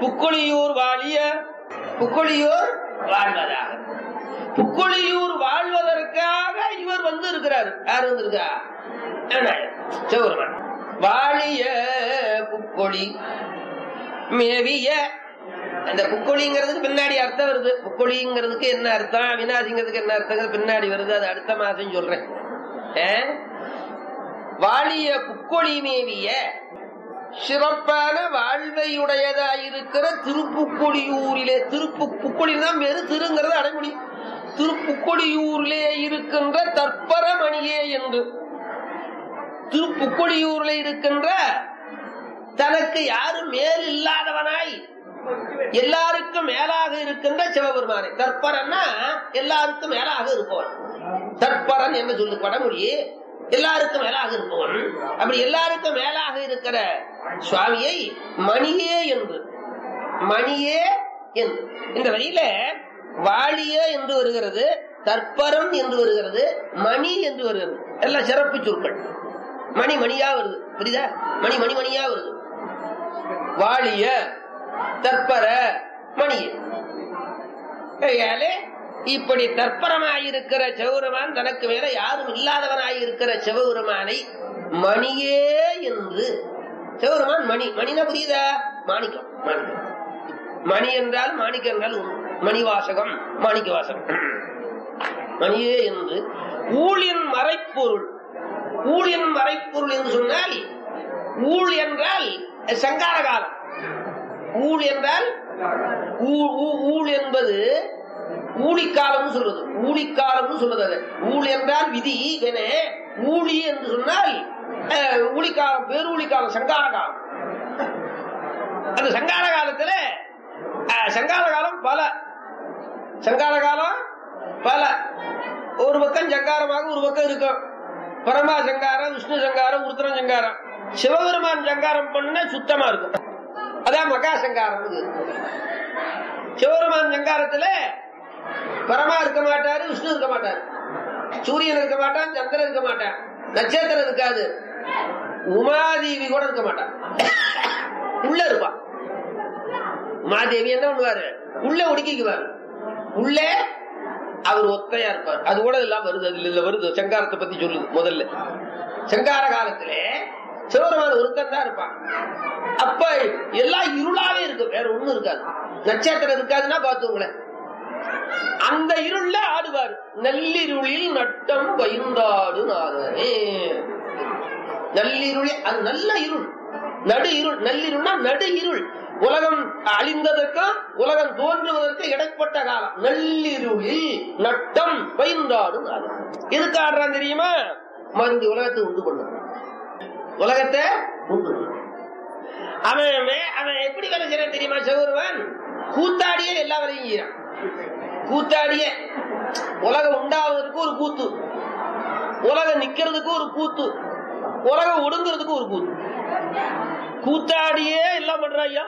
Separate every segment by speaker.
Speaker 1: புக்கொழியூர் வாழிய புக்கொழியூர் வாழ்வதாக புக்கொழியூர் வாழ்வதற்காக இவர் வந்து இருக்கிறார் யார் வந்திருக்கா சிவபெருமான் வாழிய புக்கொழி மேவிய அந்த புக்கொழிங்கிறதுக்கு பின்னாடி அர்த்தம் வருது புக்கொழிங்கிறதுக்கு என்ன அர்த்தம் அவினாசிங்கிறதுக்கு என்ன அர்த்தம் பின்னாடி வருது அது அடுத்த மாசம் சொல்றேன் ஆ? வாழிய புக்கொழி மேவிய சிறப்பான வாழ்வையுடையதாயிருக்கிற திருப்புக்கொடியூரிலே திருப்பு புக்கொழி தான் பேரு திருங்கிறது அடைமொழி திருப்புக்கொடியூரிலே இருக்கின்ற தற்பரமணியே என்று திருப்புக்கொடியூரில் இருக்கின்ற தனக்கு யாரும் மேல் இல்லாதவனாய் எல்லாருக்கும் மேலாக இருக்கின்ற சிவபெருமானை தற்பரன்னா எல்லாருக்கும் மேலாக இருப்பவன் தற்பரன் என்று சொல்லு படமொழி எல்லாருக்கும் மேலாக இருப்பவன் அப்படி எல்லாருக்கும் மேலாக இருக்கிற சுவாமியை மணியே என்று மணியே என்று இந்த வழியில வாழிய என்று வருகிறது தற்பரம் என்று வருகிறது மணி என்று வருகிறது எல்லாம் சிறப்பு சொற்கள் மணி மணியா வருது புரியுதா மணி மணி மணியா வருது வாழிய தற்பர மணிய கையாலே இப்படி தற்பரமாயிருக்கிற சிவபெருமான் தனக்கு மேல யாரும் இல்லாதவனாயிருக்கிற சிவபெருமானை மணியே என்று சிவபெருமான் மணி மணினா புரியுதா மாணிக்கம் மாணிக்கம் மணி என்றால் மாணிக்கம் என்றால் ஒன்று. மணிவாசகம் மாணிக்க வாசகம் மணியே என்று ஊழியன் மறைப்பொருள் ஊழியன் மறைப்பொருள் என்று சொன்னால் ஊழ் என்றால் சங்கார காலம் ஊழ் என்றால் ஊ- ஊ- ஊழ் என்பது ஊழிக்காலம் சொல்றது ஊழிக்காலம் சொல்றது அது ஊழ் என்றால் விதி என ஊழி என்று சொன்னால் அஹ், ஊழிக்காலம் பேரூழிக்காலம் சங்கார காலம் அந்த சங்கார காலத்துல அஹ், சங்கார காலம் பல சங்கார காலம் பல ஒரு பக்கம் சங்காரமாக ஒரு பக்கம் இருக்கும் பரமா சங்காரம் விஷ்ணு சங்காரம் உருத்திரம் சங்காரம் சிவபெருமான் சங்காரம் பண்ண சுத்தமா இருக்கும் அதான் மகா சங்காரம் இது. சிவபெருமான் சங்காரத்துல பரமா இருக்க மாட்டாரு விஷ்ணு இருக்க மாட்டாரு சூரியன் இருக்க மாட்டான் சந்திரன் இருக்க மாட்டான் நட்சத்திரம் இருக்காது உமாதேவி கூட இருக்க மாட்டான் உள்ள இருப்பான் உமாதேவி என்ன பண்ணுவாரு உள்ள ஒடுக்கிக்குவாரு உள்ளே அவர் ஒத்தையா இருப்பார் அது கூட எல்லாம் வருது அதுல இல்ல வருது சங்காரத்தை பத்தி சொல்லுது முதல்ல சங்கார காலத்திலே சிவபெருமான் ஒருத்தன் தான் இருப்பான் அப்ப எல்லாம் இருளாவே இருக்கும் வேற ஒண்ணும் இருக்காது நட்சத்திரம் இருக்காதுன்னா பாத்துங்களேன் அந்த இருள்ல ஆடுவார் நள்ளிருளில் நட்டம் பயிர்ந்தாடு நாதனே நள்ளிருளே அது நல்ல இருள் நடு இருள் நள்ளிருள்னா நடு இருள் உலகம் அழிந்ததற்கும் உலகம் தோன்றுவதற்கு இடைப்பட்ட காலம் நள்ளிருளில் நட்டம் பயின்றாடு நாதன் எதுக்கு ஆடுறான் தெரியுமா மருந்து உலகத்தை உண்டு பண்ண உலகத்தை உண்டு பண்ண. அவன் மே- அவன் எப்படி வேலை செய்யறான் தெரியுமா சிவருவன் கூத்தாடியே எல்லா வேலையும் செய்யறான் கூத்தாடியே உலகம் உண்டாவதற்கு ஒரு கூத்து உலகம் நிக்கிறதுக்கு ஒரு கூத்து உலகம் ஒடுங்கிறதுக்கு ஒரு கூத்து கூத்தாடியே எல்லாம் பண்றான் ஐயா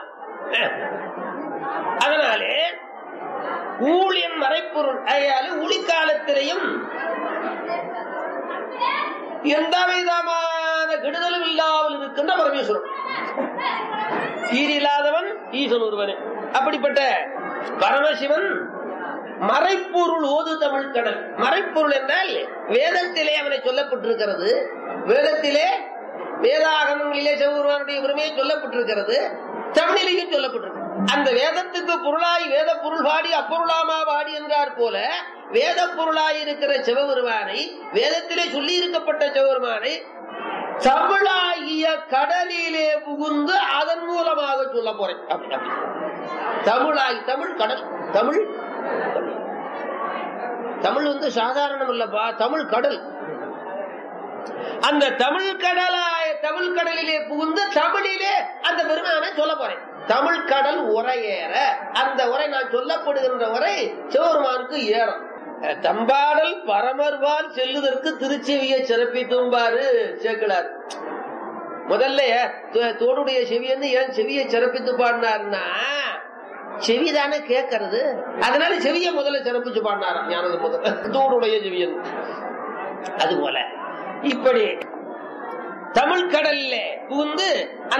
Speaker 1: அதனாலே ஊழியன் மறைப்பொருள் அதையால ஊழிக்காலத்திலையும் எந்த விதமான கெடுதலும் இல்லாமல் இருக்கின்ற பரமேஸ்வரன் ஈரில்லாதவன் ஈசன் ஒருவனே அப்படிப்பட்ட பரமசிவன் மறைப்பொருள் ஓது தமிழ் கடல் மறைப்பொருள் என்றால் வேதத்திலே அவனை சொல்லப்பட்டிருக்கிறது வேதத்திலே வேதாகமங்களிலே சிவபெருமானுடைய உரிமையை சொல்லப்பட்டிருக்கிறது தமிழிலேயும் சொல்லப்பட்டிருக்கு அந்த வேதத்துக்கு பொருளாய் வேத பொருள் பாடி அப்பொருளாமா பாடி என்றார் போல வேத பொருளாய் இருக்கிற சிவபெருமானை வேதத்திலே சொல்லி இருக்கப்பட்ட சிவபெருமானை தமிழாகிய கடலிலே புகுந்து அதன் மூலமாக சொல்ல போறேன் அப்படி, அப்படி. தமிழாய் தமிழ் கடல் தமிழ் கடல். தமிழ் வந்து சாதாரணம் இல்லப்பா தமிழ் கடல் அந்த தமிழ் கடலாய தமிழ் கடலிலே புகுந்து தமிழிலே அந்த பெருமானை சொல்ல போறேன் தமிழ் கடல் உரையேற அந்த உரை நான் சொல்லப்படுகின்ற உரை சிவபெருமானுக்கு ஏறும் அஹ், தம்பாடல் பரமர்வால் செல்லுதற்கு திருச்செவியை சிறப்பித்தும்பாரு சேர்க்கிறார் முதல்ல தோ- தோடுடைய செவியன்னு ஏன் செவியை சிறப்பித்து பாடினார்னா செவிதானே கேட்கறது அதனால செவியை முதல்ல சிறப்பிச்சு பாடினாராம் ஞானது முதல்ல தோடுடைய செவியன் அது போல இப்படி தமிழ் கடல்ல புகுந்து